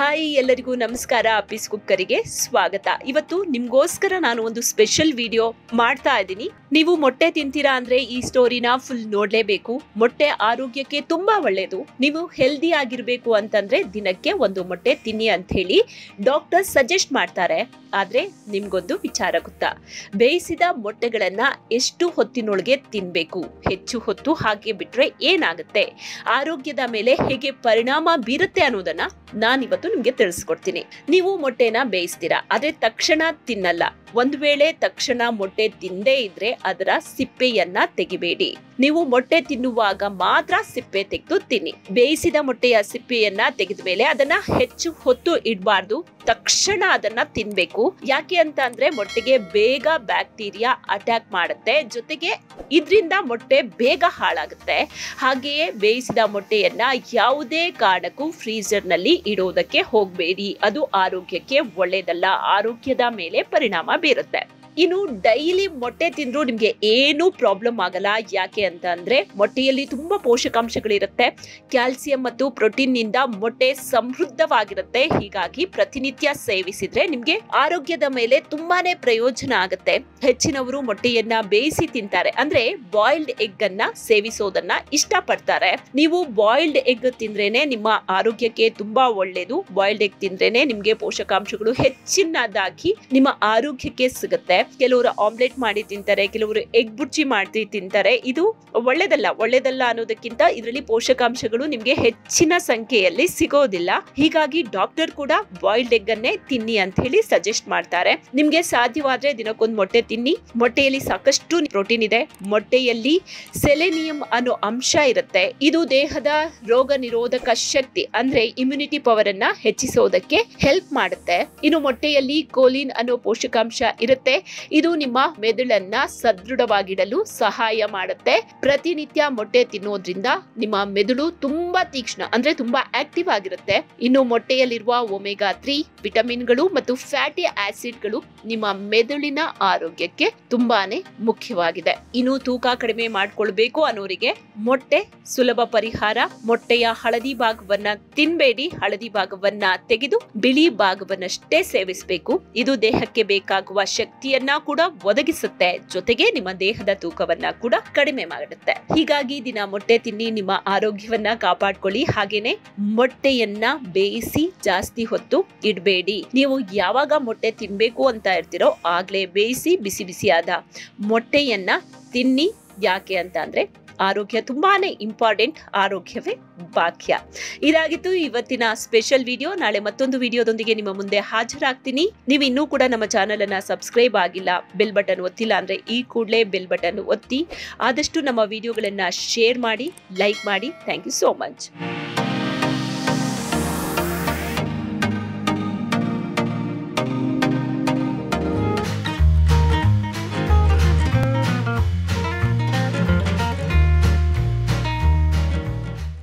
hi ಎಲ್ಲರಿಗೂ ನಮಸ್ಕಾರ ಅಪೀಸ್ ಕುಕ್ಕರಿಗೆ ಸ್ವಾಗತ ಇವತ್ತು ನಿಮ್ಗೋಸ್ಕರ ನಾನು ಒಂದು ಸ್ಪೆಷಲ್ ವಿಡಿಯೋ ಮಾಡ್ತಾ ಇದ್ದೀನಿ ನೀವು ಮೊಟ್ಟೆ ತಿಂತೀರಾ ಅಂದ್ರೆ ಈ ಸ್ಟೋರಿನ ಫುಲ್ ನೋಡ್ಲೇಬೇಕು ಮೊಟ್ಟೆ ಆರೋಗ್ಯಕ್ಕೆ ತುಂಬಾ ಒಳ್ಳೇದು ನೀವು ಹೆಲ್ದಿ ಆಗಿರ್ಬೇಕು ಅಂತಂದ್ರೆ ದಿನಕ್ಕೆ ಒಂದು ಮೊಟ್ಟೆ ತಿನ್ನಿ ಅಂತ ಹೇಳಿ ಡಾಕ್ಟರ್ ಸಜೆಸ್ಟ್ ಮಾಡ್ತಾರೆ ಆದ್ರೆ ನಿಮ್ಗೊಂದು ವಿಚಾರ ಗೊತ್ತಾ ಬೇಯಿಸಿದ ಮೊಟ್ಟೆಗಳನ್ನ ಎಷ್ಟು ಹೊತ್ತಿನೊಳಗೆ ತಿನ್ಬೇಕು ಹೆಚ್ಚು ಹೊತ್ತು ಹಾಗೆ ಬಿಟ್ರೆ ಏನಾಗುತ್ತೆ ಆರೋಗ್ಯದ ಮೇಲೆ ಹೇಗೆ ಪರಿಣಾಮ ಬೀರುತ್ತೆ ಅನ್ನೋದನ್ನ ನಾನಿವತ್ತು ನಿಮ್ಗೆ ತಿಳಿಸ್ಕೊಡ್ತೀನಿ ನೀವು ಮೊಟ್ಟೆನ ಬೇಯಿಸ್ತೀರಾ ಆದ್ರೆ ತಕ್ಷಣ ತಿನ್ನಲ್ಲ ಒಂದ್ ವೇಳೆ ತಕ್ಷಣ ಮೊಟ್ಟೆ ತಿಂದೇ ಇದ್ರೆ ಅದರ ಸಿಪ್ಪೆಯನ್ನ ತೆಗಿಬೇಡಿ ನೀವು ಮೊಟ್ಟೆ ತಿನ್ನುವಾಗ ಮಾತ್ರ ಸಿಪ್ಪೆ ತೆಗೆದು ತಿನ್ನಿ ಬೇಯಿಸಿದ ಮೊಟ್ಟೆಯ ಸಿಪ್ಪೆಯನ್ನ ತೆಗೆದ ಮೇಲೆ ಅದನ್ನ ಹೆಚ್ಚು ಹೊತ್ತು ಇಡಬಾರ್ದು ತಕ್ಷಣ ಅದನ್ನ ತಿನ್ಬೇಕು ಯಾಕೆ ಅಂತ ಅಂದ್ರೆ ಮೊಟ್ಟೆಗೆ ಬೇಗ ಬ್ಯಾಕ್ಟೀರಿಯಾ ಅಟ್ಯಾಕ್ ಮಾಡುತ್ತೆ ಜೊತೆಗೆ ಇದರಿಂದ ಮೊಟ್ಟೆ ಬೇಗ ಹಾಳಾಗುತ್ತೆ ಹಾಗೆಯೇ ಬೇಯಿಸಿದ ಮೊಟ್ಟೆಯನ್ನ ಯಾವುದೇ ಕಾರಣಕ್ಕೂ ಫ್ರೀಜರ್ ನಲ್ಲಿ ಇಡೋದಕ್ಕೆ ಹೋಗಬೇಡಿ ಅದು ಆರೋಗ್ಯಕ್ಕೆ ಒಳ್ಳೇದಲ್ಲ ಆರೋಗ್ಯದ ಮೇಲೆ ಪರಿಣಾಮ ಬೀರುತ್ತೆ ಇನ್ನು ಡೈಲಿ ಮೊಟ್ಟೆ ತಿಂದ್ರು ನಿಮ್ಗೆ ಏನೂ ಪ್ರಾಬ್ಲಮ್ ಆಗಲ್ಲ ಯಾಕೆ ಅಂತ ಅಂದ್ರೆ ಮೊಟ್ಟೆಯಲ್ಲಿ ತುಂಬಾ ಪೋಷಕಾಂಶಗಳಿರುತ್ತೆ ಕ್ಯಾಲ್ಸಿಯಂ ಮತ್ತು ಪ್ರೋಟೀನ್ ನಿಂದ ಮೊಟ್ಟೆ ಸಮೃದ್ಧವಾಗಿರುತ್ತೆ ಹೀಗಾಗಿ ಪ್ರತಿನಿತ್ಯ ಸೇವಿಸಿದ್ರೆ ನಿಮ್ಗೆ ಆರೋಗ್ಯದ ಮೇಲೆ ತುಂಬಾನೇ ಪ್ರಯೋಜನ ಆಗುತ್ತೆ ಹೆಚ್ಚಿನವರು ಮೊಟ್ಟೆಯನ್ನ ಬೇಯಿಸಿ ತಿಂತಾರೆ ಅಂದ್ರೆ ಬಾಯ್ಲ್ಡ್ ಎಗ್ ಅನ್ನ ಸೇವಿಸೋದನ್ನ ಇಷ್ಟಪಡ್ತಾರೆ ನೀವು ಬಾಯ್ಲ್ಡ್ ಎಗ್ ತಿಂದ್ರೇನೆ ನಿಮ್ಮ ಆರೋಗ್ಯಕ್ಕೆ ತುಂಬಾ ಒಳ್ಳೇದು ಬಾಯ್ಲ್ಡ್ ಎಗ್ ತಿಂದ್ರೇನೆ ನಿಮ್ಗೆ ಪೋಷಕಾಂಶಗಳು ಹೆಚ್ಚಿನದಾಗಿ ನಿಮ್ಮ ಆರೋಗ್ಯಕ್ಕೆ ಸಿಗುತ್ತೆ ಕೆಲವರು ಆಮ್ಲೆಟ್ ಮಾಡಿ ತಿಂತಾರೆ ಕೆಲವರು ಎಗ್ ಬುರ್ಜಿ ಮಾಡಿ ತಿಂತಾರೆ ಇದು ಒಳ್ಳೇದಲ್ಲ ಒಳ್ಳೇದಲ್ಲ ಅನ್ನೋದಕ್ಕಿಂತ ಇದರಲ್ಲಿ ಪೋಷಕಾಂಶಗಳು ನಿಮ್ಗೆ ಹೆಚ್ಚಿನ ಸಂಖ್ಯೆಯಲ್ಲಿ ಸಿಗೋದಿಲ್ಲ ಹೀಗಾಗಿ ಡಾಕ್ಟರ್ ಕೂಡ ಬಾಯ್ಲ್ಡ್ ಎಗ್ ಅನ್ನೇ ತಿನ್ನಿ ಅಂತ ಹೇಳಿ ಸಜೆಸ್ಟ್ ಮಾಡ್ತಾರೆ ನಿಮ್ಗೆ ಸಾಧ್ಯವಾದ್ರೆ ದಿನಕ್ಕೊಂದು ಮೊಟ್ಟೆ ತಿನ್ನಿ ಮೊಟ್ಟೆಯಲ್ಲಿ ಸಾಕಷ್ಟು ಪ್ರೋಟೀನ್ ಇದೆ ಮೊಟ್ಟೆಯಲ್ಲಿ ಸೆಲೆನಿಯಂ ಅನ್ನೋ ಅಂಶ ಇರುತ್ತೆ ಇದು ದೇಹದ ರೋಗ ನಿರೋಧಕ ಶಕ್ತಿ ಅಂದ್ರೆ ಇಮ್ಯುನಿಟಿ ಪವರ್ ಅನ್ನ ಹೆಚ್ಚಿಸೋದಕ್ಕೆ ಹೆಲ್ಪ್ ಮಾಡುತ್ತೆ ಇನ್ನು ಮೊಟ್ಟೆಯಲ್ಲಿ ಕೋಲಿನ್ ಅನ್ನೋ ಪೋಷಕಾಂಶ ಇರುತ್ತೆ ಇದು ನಿಮ್ಮ ಮೆದುಳನ್ನ ಸದೃಢವಾಗಿಡಲು ಸಹಾಯ ಮಾಡುತ್ತೆ ಪ್ರತಿನಿತ್ಯ ಮೊಟ್ಟೆ ತಿನ್ನೋದ್ರಿಂದ ನಿಮ್ಮ ಮೆದುಳು ತುಂಬಾ ತೀಕ್ಷ್ಣ ಅಂದ್ರೆ ತುಂಬಾ ಆಕ್ಟಿವ್ ಆಗಿರುತ್ತೆ ಇನ್ನು ಮೊಟ್ಟೆಯಲ್ಲಿರುವ ಒಮೆಗಾ ತ್ರೀ ವಿಟಮಿನ್ಗಳು ಮತ್ತು ಫ್ಯಾಟಿ ಆಸಿಡ್ಗಳು ನಿಮ್ಮ ಮೆದುಳಿನ ಆರೋಗ್ಯಕ್ಕೆ ತುಂಬಾನೇ ಮುಖ್ಯವಾಗಿದೆ ಇನ್ನು ತೂಕ ಕಡಿಮೆ ಮಾಡ್ಕೊಳ್ಬೇಕು ಅನ್ನೋರಿಗೆ ಮೊಟ್ಟೆ ಸುಲಭ ಪರಿಹಾರ ಮೊಟ್ಟೆಯ ಹಳದಿ ಭಾಗವನ್ನ ತಿನ್ಬೇಡಿ ಹಳದಿ ಭಾಗವನ್ನ ತೆಗೆದು ಬಿಳಿ ಭಾಗವನ್ನಷ್ಟೇ ಸೇವಿಸಬೇಕು ಇದು ದೇಹಕ್ಕೆ ಬೇಕಾಗುವ ಶಕ್ತಿಯನ್ನ ಕೂಡ ಒದಗಿಸುತ್ತೆ ಜೊತೆಗೆ ನಿಮ್ಮ ದೇಹದ ತೂಕವನ್ನ ಕೂಡ ಕಡಿಮೆ ಮಾಡುತ್ತೆ ಹೀಗಾಗಿ ದಿನ ಮೊಟ್ಟೆ ತಿನ್ನಿ ನಿಮ್ಮ ಆರೋಗ್ಯವನ್ನ ಕಾಪಾಡ್ಕೊಳ್ಳಿ ಹಾಗೇನೆ ಮೊಟ್ಟೆಯನ್ನ ಬೇಯಿಸಿ ಜಾಸ್ತಿ ಹೊತ್ತು ಇಡಬೇಡಿ ನೀವು ಯಾವಾಗ ಮೊಟ್ಟೆ ತಿನ್ಬೇಕು ಅಂತ ಇರ್ತೀರೋ ಆಗ್ಲೇ ಬೇಯಿಸಿ ಬಿಸಿ ಬಿಸಿಯಾದ ಮೊಟ್ಟೆಯನ್ನ ತಿನ್ನಿ ಯಾಕೆ ಅಂತ ಅಂದ್ರೆ ಆರೋಗ್ಯ ತುಂಬಾನೇ ಇಂಪಾರ್ಟೆಂಟ್ ಆರೋಗ್ಯವೇ ಭಾಗ್ಯ ಇದಾಗಿತ್ತು ಇವತ್ತಿನ ಸ್ಪೆಷಲ್ ವಿಡಿಯೋ ನಾಳೆ ಮತ್ತೊಂದು ವಿಡಿಯೋದೊಂದಿಗೆ ನಿಮ್ಮ ಮುಂದೆ ಹಾಜರಾಗ್ತೀನಿ ನೀವು ಇನ್ನೂ ಕೂಡ ನಮ್ಮ ಚಾನಲ್ ಅನ್ನ ಸಬ್ಸ್ಕ್ರೈಬ್ ಆಗಿಲ್ಲ ಬೆಲ್ ಬಟನ್ ಒತ್ತಿಲ್ಲ ಅಂದ್ರೆ ಈ ಕೂಡಲೇ ಬೆಲ್ ಬಟನ್ ಒತ್ತಿ ಆದಷ್ಟು ನಮ್ಮ ವಿಡಿಯೋಗಳನ್ನ ಶೇರ್ ಮಾಡಿ ಲೈಕ್ ಮಾಡಿ ಥ್ಯಾಂಕ್ ಯು ಸೋ ಮಚ್